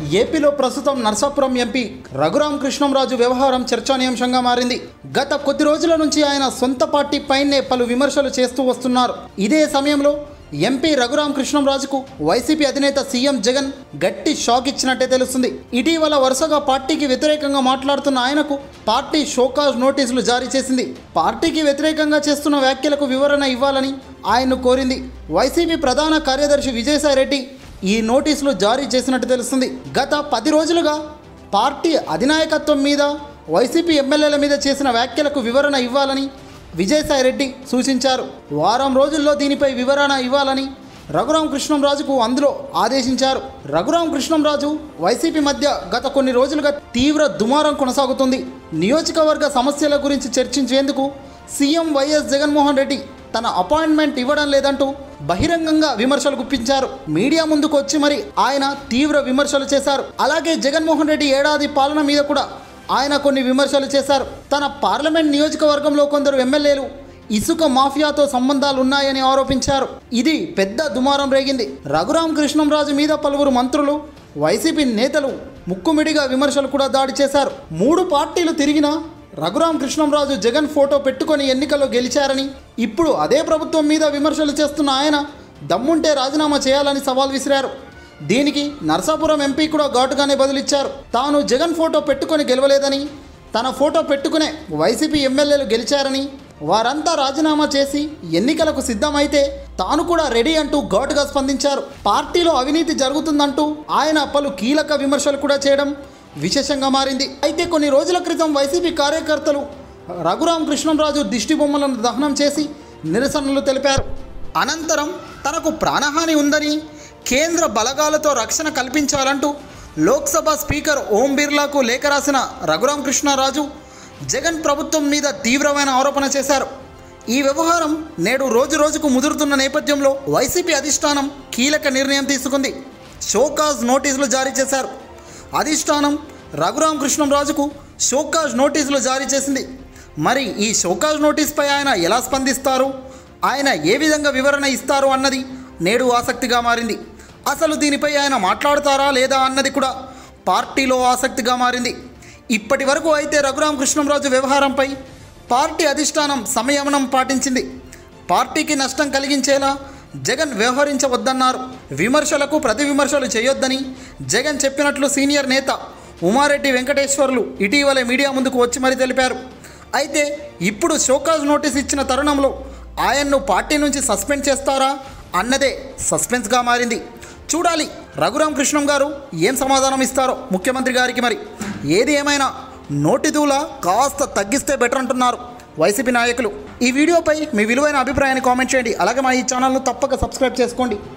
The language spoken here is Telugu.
ఏపీలో ప్రస్తుతం నర్సాపురం ఎంపీ రఘురాం కృష్ణంరాజు వ్యవహారం చర్చానీయాంశంగా మారింది గత కొద్ది రోజుల నుంచి ఆయన సొంత పార్టీ పైనే పలు విమర్శలు చేస్తూ వస్తున్నారు ఇదే సమయంలో ఎంపీ రఘురాం కృష్ణంరాజుకు వైసీపీ అధినేత సీఎం జగన్ గట్టి షాక్ ఇచ్చినట్టే తెలుస్తుంది ఇటీవల వరుసగా పార్టీకి వ్యతిరేకంగా మాట్లాడుతున్న ఆయనకు పార్టీ షోకాజ్ నోటీసులు జారీ చేసింది పార్టీకి వ్యతిరేకంగా చేస్తున్న వ్యాఖ్యలకు వివరణ ఇవ్వాలని ఆయన్ను కోరింది వైసీపీ ప్రధాన కార్యదర్శి విజయసాయిరెడ్డి ఈ నోటీసులు జారీ చేసినట్టు తెలుస్తుంది గత పది రోజులుగా పార్టీ అధినాయకత్వం మీద వైసీపీ ఎమ్మెల్యేల మీద చేసిన వ్యాఖ్యలకు వివరణ ఇవ్వాలని విజయసాయిరెడ్డి సూచించారు వారం రోజుల్లో దీనిపై వివరణ ఇవ్వాలని రఘురాం కృష్ణంరాజుకు అందులో ఆదేశించారు రఘురాం కృష్ణంరాజు వైసీపీ మధ్య గత కొన్ని రోజులుగా తీవ్ర దుమారం కొనసాగుతుంది నియోజకవర్గ సమస్యల గురించి చర్చించేందుకు సీఎం వైఎస్ జగన్మోహన్ రెడ్డి తన అపాయింట్మెంట్ ఇవ్వడం లేదంటూ బహిరంగంగా విమర్శలు గుప్పించారు మీడియా ముందుకు వచ్చి మరి ఆయన తీవ్ర విమర్శలు చేశారు అలాగే జగన్మోహన్ రెడ్డి ఏడాది పాలన మీద కూడా ఆయన కొన్ని విమర్శలు చేశారు తన పార్లమెంట్ నియోజకవర్గంలో కొందరు ఎమ్మెల్యేలు ఇసుక మాఫియాతో సంబంధాలు ఉన్నాయని ఆరోపించారు ఇది పెద్ద దుమారం రేగింది రఘురాం కృష్ణంరాజు మీద పలువురు మంత్రులు వైసీపీ నేతలు ముక్కుమిడిగా విమర్శలు కూడా దాడి చేశారు మూడు పార్టీలు తిరిగినా రఘురాం కృష్ణంరాజు జగన్ ఫోటో పెట్టుకొని ఎన్నికల్లో గెలిచారని ఇప్పుడు అదే ప్రభుత్వం మీద విమర్శలు చేస్తున్న ఆయన దమ్ముంటే రాజీనామా చేయాలని సవాల్ విసిరారు దీనికి నర్సాపురం ఎంపీ కూడా ఘాటుగానే బదులిచ్చారు తాను జగన్ ఫోటో పెట్టుకొని గెలవలేదని తన ఫోటో పెట్టుకునే వైసీపీ ఎమ్మెల్యేలు గెలిచారని వారంతా రాజీనామా చేసి ఎన్నికలకు సిద్ధమైతే తాను కూడా రెడీ అంటూ ఘాటుగా స్పందించారు పార్టీలో అవినీతి జరుగుతుందంటూ ఆయన పలు కీలక విమర్శలు కూడా చేయడం విశేషంగా మారింది అయితే కొన్ని రోజుల క్రితం వైసీపీ కార్యకర్తలు రఘురాం కృష్ణంరాజు దిష్టి బొమ్మలను దహనం చేసి నిరసనలు తెలిపారు అనంతరం తనకు ప్రాణహాని ఉందని కేంద్ర బలగాలతో రక్షణ కల్పించాలంటూ లోక్సభ స్పీకర్ ఓం బిర్లాకు లేఖ రాసిన రఘురాం కృష్ణరాజు జగన్ ప్రభుత్వం మీద తీవ్రమైన ఆరోపణ చేశారు ఈ వ్యవహారం నేడు రోజు రోజుకు ముదురుతున్న నేపథ్యంలో వైసీపీ అధిష్టానం కీలక నిర్ణయం తీసుకుంది షోకాజ్ నోటీసులు జారీ చేశారు అధిష్టానం రఘురాం కృష్ణంరాజుకు షోకాజ్ నోటీసులు జారీ చేసింది మరి ఈ షోకాజ్ నోటీస్పై ఆయన ఎలా స్పందిస్తారు ఆయన ఏ విధంగా వివరణ ఇస్తారు అన్నది నేడు ఆసక్తిగా మారింది అసలు దీనిపై ఆయన మాట్లాడతారా లేదా అన్నది కూడా పార్టీలో ఆసక్తిగా మారింది ఇప్పటి వరకు అయితే రఘురాం కృష్ణంరాజు వ్యవహారంపై పార్టీ అధిష్టానం సంయమనం పాటించింది పార్టీకి నష్టం కలిగించేలా జగన్ వ్యవహరించవద్దన్నారు విమర్శలకు ప్రతి విమర్శలు చేయొద్దని జగన్ చెప్పినట్లు సీనియర్ నేత ఉమారెడ్డి వెంకటేశ్వర్లు ఇటీవలే మీడియా ముందుకు వచ్చి మరీ తెలిపారు అయితే ఇప్పుడు షోకాజ్ నోటీస్ ఇచ్చిన తరుణంలో ఆయన్ను పార్టీ నుంచి సస్పెండ్ చేస్తారా అన్నదే సస్పెన్స్గా మారింది చూడాలి రఘురాం కృష్ణం గారు ఏం సమాధానం ఇస్తారో ముఖ్యమంత్రి గారికి మరి ఏది ఏమైనా నోటి దూల కాస్త తగ్గిస్తే బెటర్ అంటున్నారు వైసీపీ నాయకులు ఈ వీడియోపై మీ విలువైన అభిప్రాయాన్ని కామెంట్ చేయండి అలాగే మా ఈ ఛానల్ను తప్పక సబ్స్క్రైబ్ చేసుకోండి